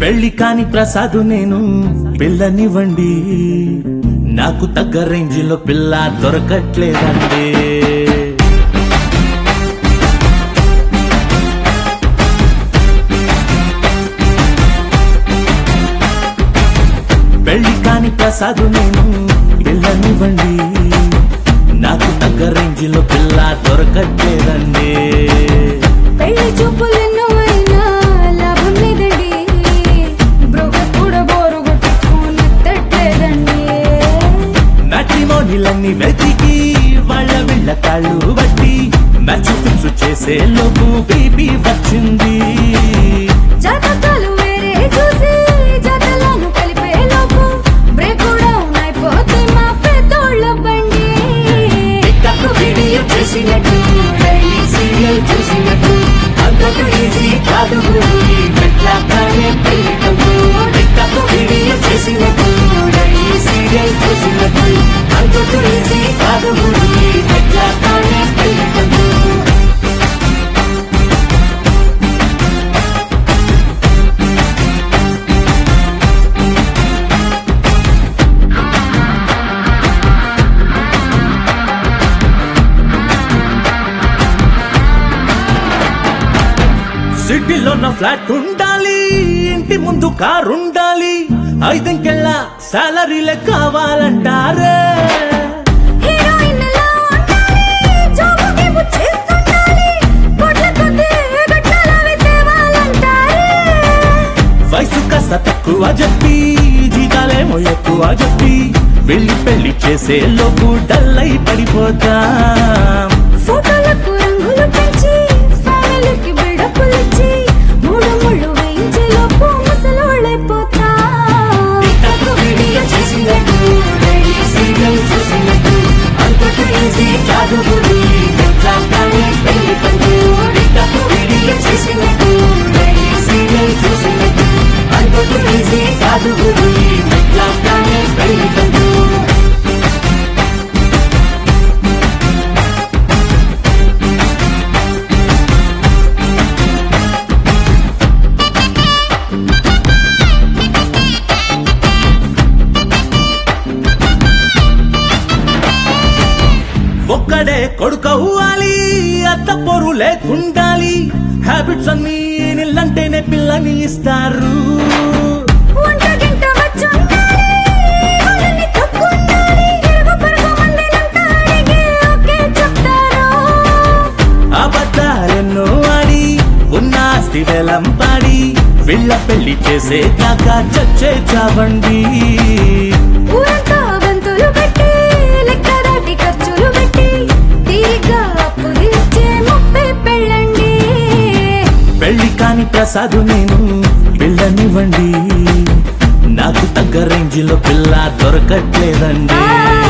పెళ్లి కాని ప్రసాదు నేను పిల్లనివ్వండి నాకు తగ్గ రేంజ్ లో పిల్ల దొరకట్లేదండి పెళ్లి కాని ప్రసాదు నేను పిల్లనివ్వండి నాకు తగ్గ రేంజ్ లో పిల్ల దొరకట్లేదండి పెళ్లి చూపులు ఎన్నో అయినా లాభం లేదండి బ్రోకర్ కూడా బోరు కొట్టి ఫోన్ ఎత్తట్లేదండి మ్యాట్రిమోనీలన్నీ వెతికి వాళ్ళ వీళ్ళ కాళ్ళు బట్టి మ్యాచ్ ఫిక్స్ చేసే లోపు బేబీ వచ్చింది జాతకాలు వేరే చూసి జతలను కలిపే లోపు బ్రేక్ డౌన్ అయిపోతే మా పెద్దోళ్ళ బండి టిక్టాక్ వీడియో చేసినట్టు డైలీ సీరియల్ చూసినట్టు అంతకు ఈజీ కాదు గురి మెట్లాగానే పెళ్లి కబు టిక్టాక్ వీడియో చేసినట్టు డైలీ సీరియల్ చూసినట్టు అంతకు ఈజీ కాదు గురి మెట్లాగానే పెళ్లి కబు సిటీలో నా ఫ్లాట్ ఉండాలి ఇంటి ముందు కార్ ఉండాలి ఐదంకెళ్ళ సాలరీలే కావాలంటారే హీరోయిన్ లా ఉండాలి జాబు గీబు చేస్తుండాలి కోట్ల కొద్ది గట్టాలవి తేవాలంటారే వయసు కాస్త తక్కువ చెప్పి జీతాలేమో ఎక్కువ చెప్పి వెళ్ళి పెళ్లి చేసే లోపు డల్ అయి పడిపోతాం ఫోటోలకు రంగులు పెంచి ఫ్యామిలీకి బిల్డప్లు ఇచ్చి మూడు ముళ్ళు వేయించే లోపు ముసలోళ్ళైపోతా టిక్టాక్ వీడియో చేసినట్టు, డైలీ సీరియల్ చూసినట్టు, అంతకు ఈజీ కాదు గురి, ఎట్లాగానే పెళ్లి కంటూ. టిక్టాక్ వీడియో చేసినట్టు, డైలీ సీరియల్ చూసినట్టు, అంతకు ఈజీ కాదు గురి, ఎట్లాగానే పెళ్లి కంటూ. ఒక్కడే కొడుకవ్వాలి అత్త పొరు లేకుండాలి హ్యాబిట్స్ అన్ని నీళ్ళంటేనే పిల్లని ఇస్తారు వంట గింట వచ్చుండాలి వాళ్ళని తప్పుండాలి ఇరుగు పొరుగు మందినంతా అడిగి ఓకే చెప్తారు అబద్ధాలెన్నో ఆడి ఉన్న ఆస్తి వేలం పాడి వీళ్ళ పెళ్లి చేసే కాక చచ్చే చావండి ఊరంతా బంతులు పెట్టి లెక్క దాటి ఖర్చులు పెట్టి తీరిగ్గా అప్పు తీర్చే ముప్పై పెళ్ళండి పెళ్లి కాని ప్రసాదు నేను పిల్లనివ్వండి నాకు తగ్గ రేంజ్ లో పిల్ల దొరకట్లేదండి